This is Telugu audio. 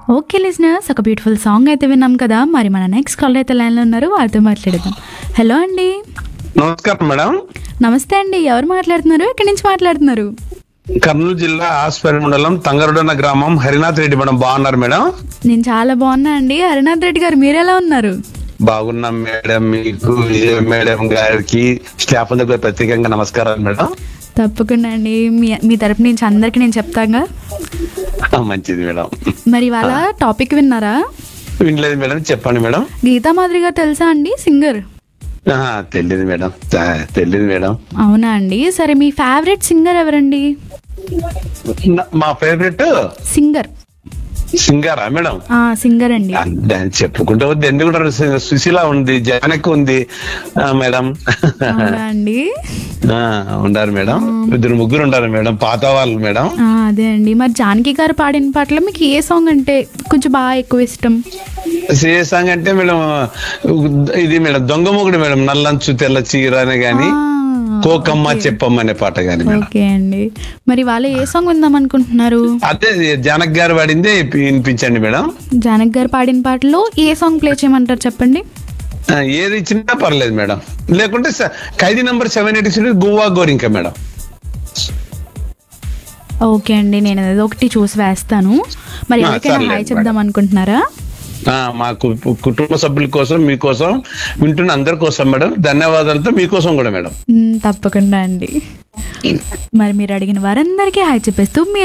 ఓకే లిజనర్స్ ఒక బ్యూటిఫుల్ సాంగ్ అయితే విన్నాం కదా మరి మన నెక్స్ట్ కాలర్ అయితే లైన్లో ఉన్నారు వారితో మాట్లాడదాం హలో అండి నమస్కారం మేడం నమస్తే అండి ఎవరు మాట్లాడుతున్నారు ఎక్కడి నుంచి మాట్లాడుతున్నారు కర్నూలు జిల్లా ఆస్పరి మండలం తంగరుడన్న గ్రామం హరినాథ్ రెడ్డి మేడం బాగున్నారు మేడం నేను చాలా బాగున్నా అండి హరినాథ్ రెడ్డి గారు మీరు ఎలా ఉన్నారు బాగున్నాం మేడం మీకు విజయ మేడం గారికి స్టాఫ్ అందరికి ప్రత్యేకంగా నమస్కారాలు మేడం తప్పకుండా అండి మీ మీ తరపు నుంచి అందరికీ నేను చెప్తాగా ఆ, మంచిది మేడం మరి ఇవాళ టాపిక్ విన్నారా వినలేదు మేడం చెప్పండి మేడం గీతా మాదిరి గారు తెలుసా అండి సింగర్ ఆ, తెలియదు మేడం ఆ, తెలియదు మేడం అవునా అండి సరే మీ ఫేవరెట్ సింగర్ ఎవరండి నా- మా ఫేవరెట్ సింగర్ సింగారా మేడం ఆ సింగర్ అండి ఆ, దాన్ని చెప్పుకుంటే వద్దు ఎందుకు కూడా సు- సుశీల ఉంది జానకి ఉంది ఆ, మేడం అవునా అండి ఆ, ఉండారు మేడం ఇద్దరు ముగ్గురు ఉండారు మేడం పాత వాళ్ళు మేడం ఆ, అదే అండి మరి జానకి గారు పాడిన పాటలో మీకు ఏ సాంగ్ అంటే కొంచెం బాగా ఎక్కువ ఇష్టం ఏ సాంగ్ అంటే మేడం ఇది మేడం దొంగ మొగుడు మేడం నల్లంచు తెల్ల చీర అని గాని ఆ, కోకమ్మ చెప్పమ్మ అనే పాట గాని మేడం ఓకే అండి మరి వాళ్ళు ఏ సాంగ్ విందాం అనుకుంటున్నారు అదే జనక్ గారు పాడిందే వినిపించండి మేడం జానక్ గారు పాడిన పాటలో ఏ సాంగ్ ప్లే చేయమంటారు చెప్పండి ఆ, ఏది ఇచ్చినా పర్లేదు మేడం లేకుంటే స- Khaidi number seven eighty six గోవా గోరింక మేడం ఓకే అండి నేను ఏదో ఒకటి చూసి వేస్తాను మరి ఆ, ఎవరికైనా సర్లేదు హాయ్ మేడం. చెప్దాం అనుకుంటున్నారా ఆ, మా కు- కుటుంబ సభ్యుల కోసం మీకోసం వింటున్న అందరి కోసం మేడం ధన్యవాదాలతో మీకోసం కూడా మేడం మ్, తప్పకుండా అండి మరి మీరు అడిగిన వారందరికీ హాయ్ చెప్పేస్తూ మీ